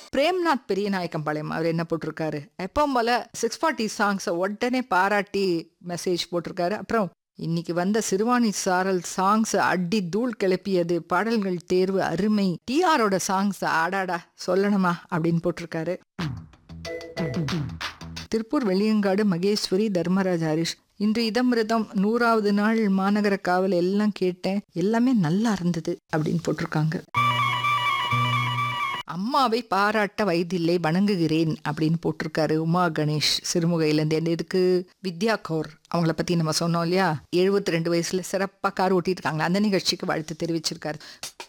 பிரேம்நாத் பெரியநாயக்கம்பாளையம் அவர் என்ன போட்டிருக்காரு எப்பவும் போல சிக்ஸ் ஃபார்ட்டி சாங்ஸை உடனே பாராட்டி மெசேஜ் போட்டிருக்காரு அப்புறம் இன்னைக்கு வந்த சிறுவாணி சாரல் சாங்ஸ் அடி தூள் கிளப்பியது பாடல்கள் தேர்வு அருமை டிஆரோட சாங்ஸ் ஆடாடா சொல்லணுமா அப்படின்னு போட்டிருக்காரு திருப்பூர் வெளியங்காடு மகேஸ்வரி தர்மராஜ் ஹரிஷ் இன்று இதமிருதம் நூறாவது நாள் மாநகர காவல் எல்லாம் கேட்டேன் எல்லாமே நல்லா இருந்தது அப்படின்னு போட்டிருக்காங்க அம்மாவை பாராட்ட வயதில்லை வணங்குகிறேன் அப்படின்னு போட்டிருக்காரு உமா கணேஷ் சிறுமுகையிலேருந்து இந்த இதுக்கு வித்யா கௌர் அவங்கள பற்றி நம்ம சொன்னோம் இல்லையா எழுபத்தி ரெண்டு வயசுல சிறப்பாக கார் ஓட்டிட்டு இருக்காங்களா அந்த நிகழ்ச்சிக்கு வாழ்த்து தெரிவிச்சிருக்காரு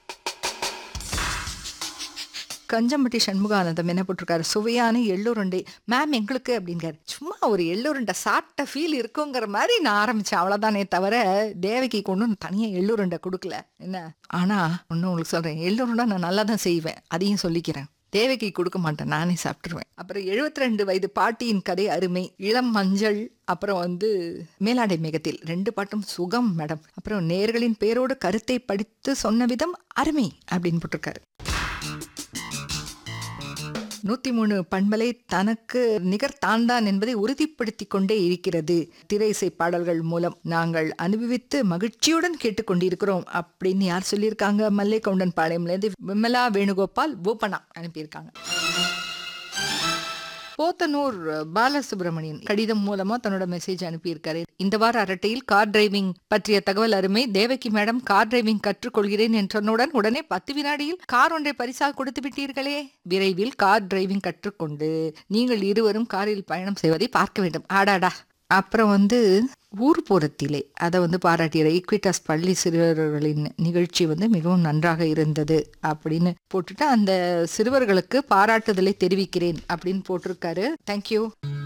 கஞ்சம்பட்டி சண்முகானந்தம் என்ன போட்டிருக்காரு சுவையான எள்ளுருண்டை மேம் எங்களுக்கு அப்படிங்காரு சும்மா ஒரு எள்ளுருண்டை சாப்பிட்ட ஃபீல் இருக்குங்கிற மாதிரி நான் ஆரம்பிச்சேன் அவ்வளோதானே தவிர தேவகி கொண்டு தனியாக எள்ளுருண்டை கொடுக்கல என்ன ஆனா ஒன்றும் உங்களுக்கு சொல்றேன் எள்ளுருண்டை நான் நல்லா தான் செய்வேன் அதையும் சொல்லிக்கிறேன் தேவகி கொடுக்க மாட்டேன் நானே சாப்பிட்டுருவேன் அப்புறம் எழுபத்தி ரெண்டு வயது பாட்டியின் கதை அருமை இளம் மஞ்சள் அப்புறம் வந்து மேலாடை மேகத்தில் ரெண்டு பாட்டும் சுகம் மேடம் அப்புறம் நேர்களின் பேரோடு கருத்தை படித்து சொன்ன விதம் அருமை அப்படின்னு போட்டிருக்காரு நூத்தி மூணு பண்பலை தனக்கு நிகர் தாண்டான் என்பதை உறுதிப்படுத்தி கொண்டே இருக்கிறது திரை இசை பாடல்கள் மூலம் நாங்கள் அனுபவித்து மகிழ்ச்சியுடன் கேட்டுக்கொண்டிருக்கிறோம் அப்படின்னு யார் சொல்லியிருக்காங்க மல்லை கவுண்டன் பாளையம்லேருந்து விமலா வேணுகோபால் பூபனா அனுப்பியிருக்காங்க போத்தனூர் பாலசுப்ரமணியன் கடிதம் மூலமா தன்னோட மெசேஜ் அனுப்பியிருக்காரு இந்த வார அரட்டையில் கார் டிரைவிங் பற்றிய தகவல் அருமை தேவகி மேடம் கார் டிரைவிங் கற்றுக்கொள்கிறேன் என்றனுடன் உடனே பத்து வினாடியில் கார் ஒன்றை பரிசாக கொடுத்து விட்டீர்களே விரைவில் கார் டிரைவிங் கற்றுக்கொண்டு நீங்கள் இருவரும் காரில் பயணம் செய்வதை பார்க்க வேண்டும் ஆடாடா அப்புறம் வந்து ஊர்புறத்திலே அதை வந்து பாராட்டிய ஈக்விட்டாஸ் பள்ளி சிறுவர்களின் நிகழ்ச்சி வந்து மிகவும் நன்றாக இருந்தது அப்படின்னு போட்டுட்டு அந்த சிறுவர்களுக்கு பாராட்டுதலை தெரிவிக்கிறேன் அப்படின்னு போட்டிருக்காரு தேங்க்யூ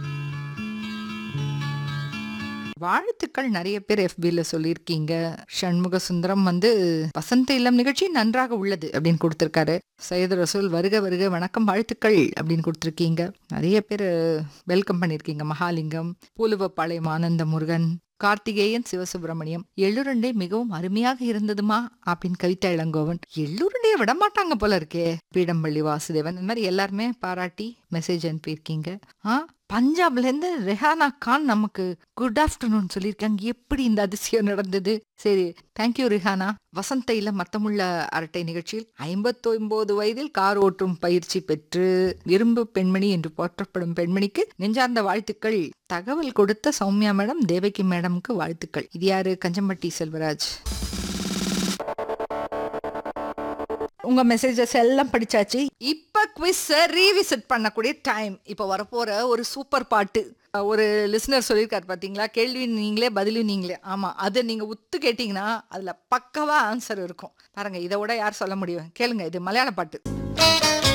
வாழ்த்துக்கள் நிறைய பேர் எஃபில சொல்லியிருக்கீங்க சண்முக சுந்தரம் வந்து வசந்த இல்லம் நிகழ்ச்சி நன்றாக உள்ளது அப்படின்னு கொடுத்திருக்காரு சையது ரசூல் வருக வருக வணக்கம் வாழ்த்துக்கள் அப்படின்னு கொடுத்துருக்கீங்க நிறைய பேர் வெல்கம் பண்ணியிருக்கீங்க மகாலிங்கம் பூலுவப்பாளையம் ஆனந்த முருகன் கார்த்திகேயன் சிவசுப்பிரமணியம் எள்ளுருண்டை மிகவும் அருமையாக இருந்ததுமா அப்படின்னு கவிதா இளங்கோவன் எள்ளுருண்டையை விட மாட்டாங்க போல இருக்கே பீடம்பள்ளி வாசுதேவன் இந்த மாதிரி எல்லாருமே பாராட்டி மெசேஜ் அனுப்பியிருக்கீங்க ஆ பஞ்சாப்ல இருந்து ரெஹானா கான் நமக்கு குட் ஆஃப்டர்நூன் சொல்லியிருக்காங்க எப்படி இந்த அதிசயம் நடந்தது சரி தேங்க்யூ ரிஹானா வசந்த இல்ல மத்தமுள்ள அரட்டை நிகழ்ச்சியில் ஐம்பத்தொன்பது வயதில் கார் ஓட்டும் பயிற்சி பெற்று இரும்பு பெண்மணி என்று போற்றப்படும் பெண்மணிக்கு நெஞ்சார்ந்த வாழ்த்துக்கள் தகவல் கொடுத்த சௌமியா மேடம் தேவகி மேடம்க்கு வாழ்த்துக்கள் இது யாரு கஞ்சம்பட்டி செல்வராஜ் உங்க மெசேஜஸ் எல்லாம் படிச்சாச்சு இப்ப குவிஸ் ரீவிசிட் பண்ணக்கூடிய டைம் இப்ப வரப்போற ஒரு சூப்பர் பாட்டு ஒரு லிசனர் சொல்லியிருக்காரு பாத்தீங்களா கேள்வி நீங்களே பதிலும் நீங்களே ஆமா அதை நீங்க உத்து கேட்டீங்கன்னா அதுல பக்கவா ஆன்சர் இருக்கும் பாருங்க இதை விட யார் சொல்ல முடியும் கேளுங்க இது மலையாள பாட்டு